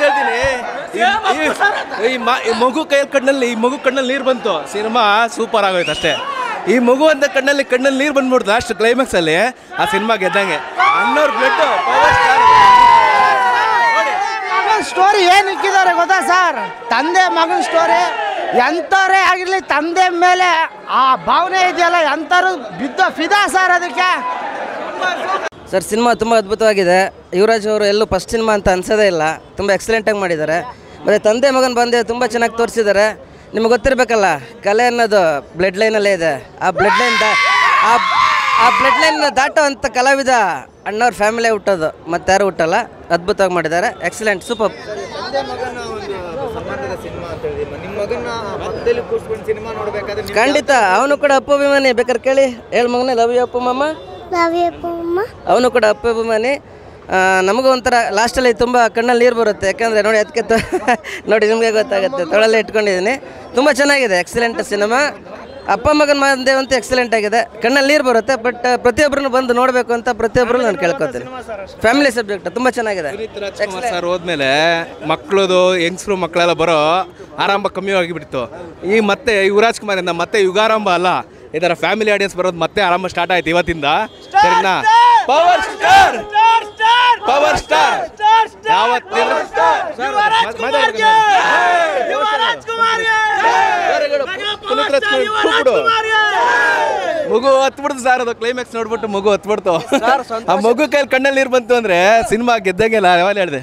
ಹೇಳ್ತೀನಿ ಈ- ಈ- ಈ ಮ- ಈ ಮಗು ಕೈ ಕಣ್ಣಲ್ಲಿ ಈ ಮಗು ಕಣ್ಣಲ್ಲಿ ನೀರು ಬಂತು ಸಿನಿಮಾ ಸೂಪರ್ ಆಗೋಯ್ತು ಅಷ್ಟೇ ಈ ಮಗು ಅಂತ ಕಣ್ಣಲ್ಲಿ ಕಣ್ಣಲ್ಲಿ ನೀರು ಬಂದ್ಬಿಡ್ತು ಲಾಸ್ಟ್ ಕ್ಲೈಮ್ಯಾಕ್ಸ್ ಅಲ್ಲಿ ಆ ಸಿನಿಮಾ ಗೆದ್ದಂಗೆ ಅನ್ನೋರ್ ಬ್ಲಡ್ ಪವರ್ ಸ್ಟಾರ್ ಸ್ಟೋರಿ ಏನು ಇಕ್ಕಿದ್ದಾರೆ ಗೊತ್ತಾ ಸರ್ ತಂದೆ ಮಗನ ಸ್ಟೋರಿ ಎಂಥವ್ರೇ ಆಗಿರಲಿ ತಂದೆ ಮೇಲೆ ಆ ಭಾವನೆ ಇದೆಯಲ್ಲ ಎಂಥವ್ರು ಬಿದ್ದ ಫಿದಾ ಸರ್ ಅದಕ್ಕೆ ಸರ್ ಸಿನಿಮಾ ತುಂಬ ಅದ್ಭುತವಾಗಿದೆ ಯುವರಾಜ್ ಅವರು ಎಲ್ಲೂ ಫಸ್ಟ್ ಸಿನಿಮಾ ಅಂತ ಅನ್ಸೋದೇ ಇಲ್ಲ ತುಂಬ ಎಕ್ಸಲೆಂಟಾಗಿ ಮಾಡಿದ್ದಾರೆ ಮತ್ತು ತಂದೆ ಮಗನ ಬಂದೆ ತುಂಬ ಚೆನ್ನಾಗಿ ತೋರಿಸಿದ್ದಾರೆ ನಿಮಗೆ ಗೊತ್ತಿರಬೇಕಲ್ಲ ಕಲೆ ಅನ್ನೋದು ಬ್ಲಡ್ ಲೈನಲ್ಲೇ ಇದೆ ಆ ಬ್ಲಡ್ ಲೈನ್ ಆ ಆ ಬ್ಲಡ್ ಲೈನ್ ದಾಟೋ ಅಂಥ ಕಲಾವಿದ ಅಣ್ಣವ್ರ ಫ್ಯಾಮಿಲಿ ಹುಟ್ಟೋದು ಮತ್ತೆ ಯಾರು ಹುಟ್ಟಲ್ಲ ಅದ್ಭುತವಾಗಿ ಮಾಡಿದ್ದಾರೆ ಎಕ್ಸಲೆಂಟ್ ಸೂಪರ್ ತಂದೆ ಮಗನ ಒಂದು ಸಂಬಂಧದ ಸಿನಿಮಾ ಅಂತ ಹೇಳಿ ನಿಮ್ಮ ಮಗನ ಪಕ್ಕದಲ್ಲಿ ಕೂರ್ಸ್ಕೊಂಡು ಸಿನಿಮಾ ನೋಡ್ಬೇಕಾದ್ರೆ ನಿಮ್ಗೆ ಖಂಡಿತ ಅವನು ಕೂಡ ಅಪ್ಪು ಅಭಿಮಾನಿ ಬೇಕಾದ್ರೆ ಕೇಳಿ ಹೇಳು ಮಗನೇ ಲವ್ ಯು ಅಪ್ಪು ಮಾಮ ಅವನು ಕೂಡ ಅಪ್ಪು ಅಭಿಮಾನಿ ಆ, ನಮಗೂ ಒಂಥರ ಲಾಸ್ಟಲ್ಲಿ ತುಂಬ ಕಣ್ಣಲ್ಲಿ ನೀರು ಬರುತ್ತೆ ಯಾಕಂದರೆ ನೋಡಿ ಅದಕ್ಕೆ ತೊ ನೋಡಿ ನಿಮಗೆ ಗೊತ್ತಾಗುತ್ತೆ ತೊಳಲ್ಲೇ ಇಟ್ಕೊಂಡಿದ್ದೀನಿ ತುಂಬ ಚೆನ್ನಾಗಿದೆ ಎಕ್ಸಲೆಂಟ್ ಸಿನಿಮಾ ಅಪ್ಪ ಮಗನ ಮಂದೆ ಅಂತೂ ಎಕ್ಸಲೆಂಟ್ ಆಗಿದೆ ಕಣ್ಣಲ್ಲಿ ನೀರು ಬರುತ್ತೆ ಬಟ್ ಪ್ರತಿಯೊಬ್ಬರನ್ನು ಬಂದು ನೋಡಬೇಕು ಅಂತ ಪ್ರತಿಯೊಬ್ಬರು ನಾನು ಕೇಳ್ಕೊತೀನಿ ಫ್ಯಾಮಿಲಿ ಸಬ್ಜೆಕ್ಟ್ ತುಂಬ ಚೆನ್ನಾಗಿದೆ ರಾಜ್ಕುಮಾರ್ ಸರ್ ಹೋದ್ಮೇಲೆ ಮಕ್ಕಳದು ಹೆಂಗಸರು ಮಕ್ಕಳೆಲ್ಲ ಬರೋ ಆರಂಭ ಕಮ್ಮಿ ಆಗಿಬಿಡ್ತು ಈ ಮತ್ತೆ ಯುವರಾಜ್ ಕುಮಾರಿಂದ ಮತ್ತೆ ಯುಗಾರಂಭ ಅಲ್ಲ ಈ ಥರ ಫ್ಯಾಮಿಲಿ ಆಡಿಯನ್ಸ್ ಬರೋದು ಮತ್ತೆ ಆರಂಭ ಸ್ಟಾರ್ಟ್ ಆಯ್ತು ಇವತ್ತಿಂದ ಸರಿನಾ ಪವರ್ ಸ್ಟಾರ್ ಪವರ್ ಸ್ಟಾರ್ ಯಾವತ್ತಿನ ಪುನೀತ್ ರಾಜ್ಕುಮಾರ್ ಕೂಗ್ಬಿಡು. ಮಗು ಹತ್ಬಿಡ್ತು ಸರ್ ಅದು ಕ್ಲೈಮ್ಯಾಕ್ಸ್ ನೋಡ್ಬಿಟ್ಟು ಮಗು ಹತ್ಬಿಡ್ತು ಆ ಮಗು ಕೈಲಿ ಕಣ್ಣಲ್ಲಿ ನೀರು ಬಂತು ಅಂದ್ರೆ ಸಿನಿಮಾ ಗೆದ್ದಂಗೆಲ್ಲ ಯಾವಾಗ ಹೇಳಿದೆ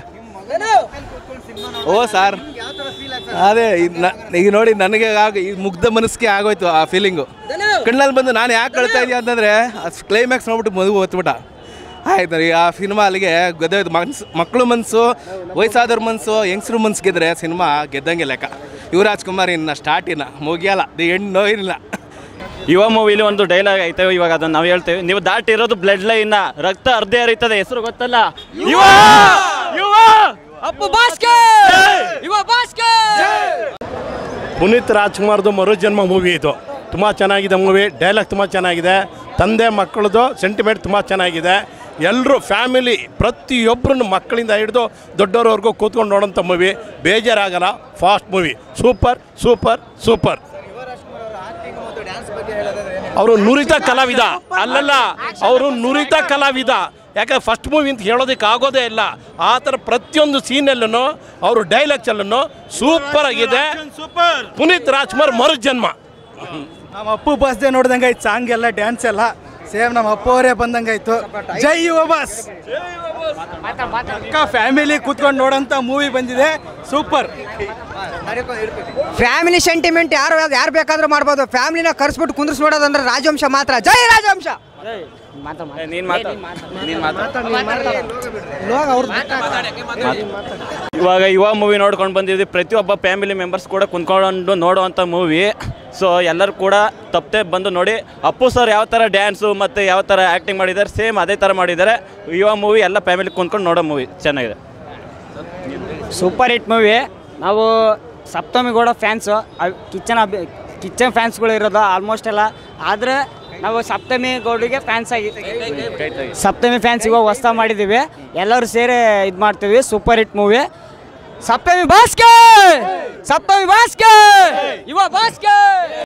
ಓ ಸರ್ ಅದೇ ಇದ್ ನ- ಈಗ ನೋಡಿ ನನಗೆ ಆಗ ಈ ಮುಗ್ಧ ಮನಸ್ಸಿಗೆ ಆಗೋಯ್ತು ಆ ಫೀಲಿಂಗು ಕಣ್ಣಲ್ಲಿ ಬಂದು ನಾನು ಯಾಕೆ ಕಳ್ತಾ ಇದೀಯ ಅಂತಂದ್ರೆ ಕ್ಲೈಮ್ಯಾಕ್ಸ್ ನೋಡ್ಬಿಟ್ಟು ಮಗು ಹೊತ್ಬಿಟ್ಟ ಆಯ್ತು ರೀ ಆ ಸಿನಿಮಾ ಅಲ್ಲಿಗೆ ಗೆದ್ದೋಯ್ತು ಮನ್ಸು ಮಕ್ಕಳು ಮನಸ್ಸು ವಯಸ್ಸಾದವ್ರ ಮನಸ್ಸು ಹೆಂಗಸ್ರು ಮನ್ಸು ಗೆದ್ರೆ ಸಿನಿಮಾ ಗೆದ್ದಂಗೆ ಲೆಕ್ಕ ಯುವರಾಜ್ ಕುಮಾರ್ ಇನ್ನು ಸ್ಟಾರ್ಟ್ ಇನ್ನ ಮುಗಿಯಲ್ಲ ದಿ ಹೆಣ್ಣು ಇಲ್ಲ ಯುವ ಮೂವಿಲಿ ಒಂದು ಡೈಲಾಗ್ ಐತೆ ಇವಾಗ ಅದನ್ನ ನಾವು ಹೇಳ್ತೇವೆ ನೀವು ದಾಟಿರೋದು ಬ್ಲಡ್ ಲೈನ್ ರಕ್ತ ಅರ್ಧ ಹರಿತದೆ ಹೆಸರು ಗೊತ್ತಲ್ಲ ಯುವ ಯುವ ಅಪ್ಪು ಭಾಸ್ಕರ್ ಯುವ ಭಾಸ್ಕರ್ ಪುನೀತ್ ರಾಜ್ಕುಮಾರ್ದು ಮರುಜನ್ಮ ಮೂವಿ ಇದು ತುಂಬ ಚೆನ್ನಾಗಿದೆ ಮೂವಿ ಡೈಲಾಗ್ ತುಂಬ ಚೆನ್ನಾಗಿದೆ ತಂದೆ ಮಕ್ಕಳದು ಸೆಂಟಿಮೆಂಟ್ ತುಂಬ ಚೆನ್ನಾಗಿದೆ ಎಲ್ಲರೂ ಫ್ಯಾಮಿಲಿ ಪ್ರತಿಯೊಬ್ಬರನ್ನು ಮಕ್ಕಳಿಂದ ಹಿಡಿದು ದೊಡ್ಡವ್ರವರೆಗೂ ಕೂತ್ಕೊಂಡು ನೋಡೋಂಥ ಮೂವಿ ಬೇಜಾರಾಗಲ್ಲ fast movie super super super ಅವರು ನುರಿತ ಕಲಾವಿದ ಅಲ್ಲಲ್ಲ ಅವರು ನುರಿತ ಕಲಾವಿದ ಯಾಕೆ ಫಸ್ಟ್ ಮೂವಿ ಅಂತ ಹೇಳೋದಕ್ಕೆ ಆಗೋದೇ ಇಲ್ಲ ಆ ಥರ ಪ್ರತಿಯೊಂದು ಸೀನಲ್ಲೂ ಅವರು ಡೈಲಾಗ್ಸಲ್ಲೂ ಸೂಪರ್ ಆಗಿದೆ ಪುನೀತ್ ರಾಜ್ಕುಮಾರ್ ಮರುಜನ್ಮ ನಮ್ಮ ಅಪ್ಪು ಬಸ್ದೆ ನೋಡ್ದಂಗೆ ಆಯ್ತು ಸಾಂಗ್ ಎಲ್ಲ ಡ್ಯಾನ್ಸ್ ಎಲ್ಲ ಸೇಮ್ ನಮ್ಮ ಅಪ್ಪು ಅವರೇ ಬಂದಂಗೆ ಆಯ್ತು ಜೈ ಯುವ ಬಸ್ ಅಕ್ಕ ಫ್ಯಾಮಿಲಿ ಕೂತ್ಕೊಂಡು ನೋಡೋಂಥ ಮೂವಿ ಬಂದಿದೆ ಸೂಪರ್ ಫ್ಯಾಮಿಲಿ ಸೆಂಟಿಮೆಂಟ್ ಯಾರು ಯಾರು ಬೇಕಾದ್ರೂ ಮಾಡ್ಬೋದು ಫ್ಯಾಮಿಲಿನ ಕರ್ಸ್ಬಿಟ್ಟು ಕುಂದ್ರಿಸಿ ನೋಡೋದಂದ್ರೆ ರಾಜವಂಶ ಮಾತ್ರ ಜೈ ರಾಜವಂಶ ನೀನ್ ಮಾತಾಡ ನೀನ್ ಮಾತಾಡ ಇವಾಗ ಯುವ ಮೂವಿ ನೋಡ್ಕೊಂಡು ಬಂದಿದ್ವಿ ಪ್ರತಿಯೊಬ್ಬ ಫ್ಯಾಮಿಲಿ ಮೆಂಬರ್ಸ್ ಕೂಡ ಕುಂತ್ಕೊಂಡು ನೋಡುವಂಥ ಮೂವಿ ಸೊ ಎಲ್ಲರೂ ಕೂಡ ತಪ್ಪದೆ ಬಂದು ನೋಡಿ ಅಪ್ಪು ಸರ್ ಯಾವ ಥರ ಡ್ಯಾನ್ಸು ಮತ್ತು ಯಾವ ಥರ ಆ್ಯಕ್ಟಿಂಗ್ ಮಾಡಿದ್ದಾರೆ ಸೇಮ್ ಅದೇ ಥರ ಮಾಡಿದ್ದಾರೆ ಯುವ ಮೂವಿ ಎಲ್ಲ ಫ್ಯಾಮಿಲಿ ಕುಂತ್ಕೊಂಡು ನೋಡೋ ಮೂವಿ ಚೆನ್ನಾಗಿದೆ ಸೂಪರ್ ಹಿಟ್ ಮೂವಿ ನಾವು ಸಪ್ತಮಿ ಕೂಡ ಫ್ಯಾನ್ಸು ಕಿಚನ್ ಅಭಿ ಕಿಚನ್ ಫ್ಯಾನ್ಸ್ಗಳು ಇರೋದು ಆಲ್ಮೋಸ್ಟ್ ಎಲ್ಲ ಆದರೆ ನಾವು ಸಪ್ತಮಿ ಗೌಡಿಗೆ ಫ್ಯಾನ್ಸ್ ಆಗಿ ಸಪ್ತಮಿ ಫ್ಯಾನ್ಸ್ ಇವಾಗ ಹೊಸ್ತಾ ಮಾಡಿದ್ದೀವಿ ಎಲ್ಲರೂ ಸೇರಿ ಇದು ಮಾಡ್ತೀವಿ ಸೂಪರ್ ಹಿಟ್ ಮೂವಿ ಸಪ್ತಮಿ ಬಾಸ್ಕೆ ಸಪ್ತಮಿ ಬಾಸ್ಕೆ ಇವ ಬಾಸ್ಕೆ